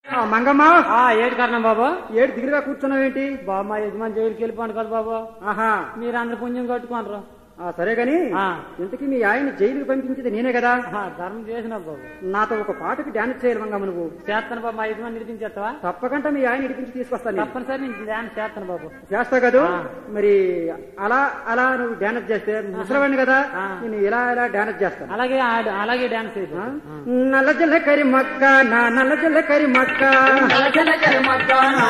ఆ, మంగమ్మ ఆ ఏడు కారణం బాబు ఏడు దిగులుగా కూర్చున్నావేంటి బాబు మా యజమాని జైలుకి వెళ్ళిపోండి కదా బాబు ఆహా మీరు అందరు పుణ్యం కట్టుకోనరు ఆ, సరే గాని ఆ. ఇంతకీ మీ ఆయన జైలుకి పంపించింది నేనే కదా ఆ, ధర్మం చేసిన బాబు నాతో ఒక పాటకి డాన్స్ చేయాలి మంగమ్మ నువ్వు చేస్తాను బాబు మా యజమాని నిడిపించేస్తావా తప్పకుండా మీ ఆయన ఇడిపించి తీసుకొస్తాను నేను. తప్పనిసరి నేను ధ్యానం చేస్తాను బాబు చేస్తావు కదా ఆ. మరి అలా అలా నువ్వు డాన్స్ చేస్తే ముసలవాడిని కదా ఆ. నేను ఇలా ఇలా డాన్స్ చేస్తాను అలాగే ఆడ- అలాగే డాన్స్ చేయదు ఆ? నల్ల జల్లకరి మక్క నా నల్ల జల్లకరి మక్క నా నల్ల జల్లకరి మక్క నా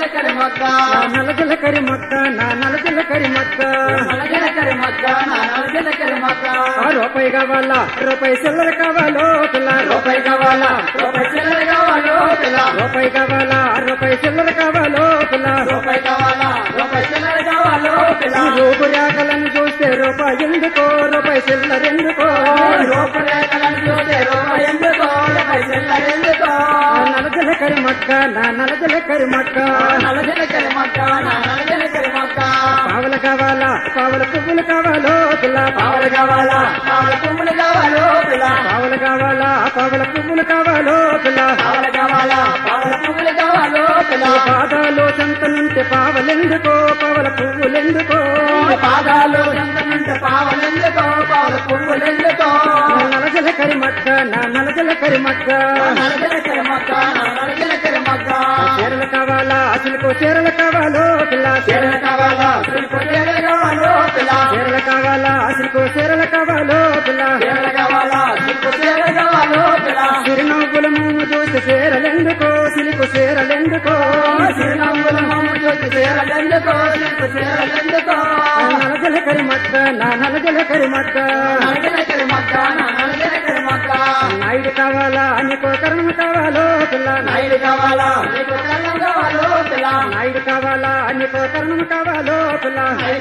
నల్ల జల్లకరి మక్క ఆ రూపాయి కావాలా రూపాయి చిల్లర కావాలో పిల్ల రూపాయి కావాలా రూపాయి చిల్లర కావాలో పిల్ల రూపాయి కావాలా రూపాయి చిల్లర కావాలో పిల్ల రూపాయి కావాలా రూపాయి చిల్లర కావాలో పిల్ల రూపు రేఖలను చూస్తే రూపాయి ఎందుకో రూపాయి చిల్లర ఎందుకో రూపు రేఖలను చూస్తే రూపాయి ఎందుకో రూపాయి చిల్లర ఎందుకో నలజల కరి మక్క నా నలజల కరి మక్క నలజల కరి మక్క నా నలజల కరి మక్క పావల కావాలా పావల పువ్వులు కావాలో పిల్ల పావల కావాలా పావల పువ్వులు కావాలో పిల్ల పావల కావాలా పావల పువ్వులు కావాలో పిల్ల పావల కావాలా పావల పువ్వులు కావాలో పిల్ల పాదాలు సంతనుంటే పావలెందుకో పావల పువ్వులెందుకో పాదాలు సంతనుంటే పావలెందుకో పావల పువ్వులెందుకో నలజల కరి మక్క నా నలజల కరి మక్క నలజల కరి మక్క నా నలజల కరి మక్క చీరలు కావాలా అసలుకు చీరలు కావాలో పిల్ల చీరలు కావాలా అసలుకు చీరలు కావాలో పిల్ల చీరలు కావాలా అసలుకు చీరలు కావాలో పిల్ల చీరలు కావాలా అసలుకు చీరలు కావాలో పిల్ల చిరునవ్వుల మూము చూసి చీరలెందుకో సిలుకు చీరలెందుకో చిరునవ్వుల మూము చూసి చీరలెందుకో సిలుకు చీరలెందుకో నలజల కరి మక్క నా నలజల కరి మక్క నలజల కరి మక్క నా నలజల కరి మక్క నాయుడు కావాలా నీకో కరణం కావాలో పిల్ల నాయుడు కావాలా నీకో కరణం కావాలో పిల్ల నాయుడు కావాలా నీకో కరణం కావాలో పిల్ల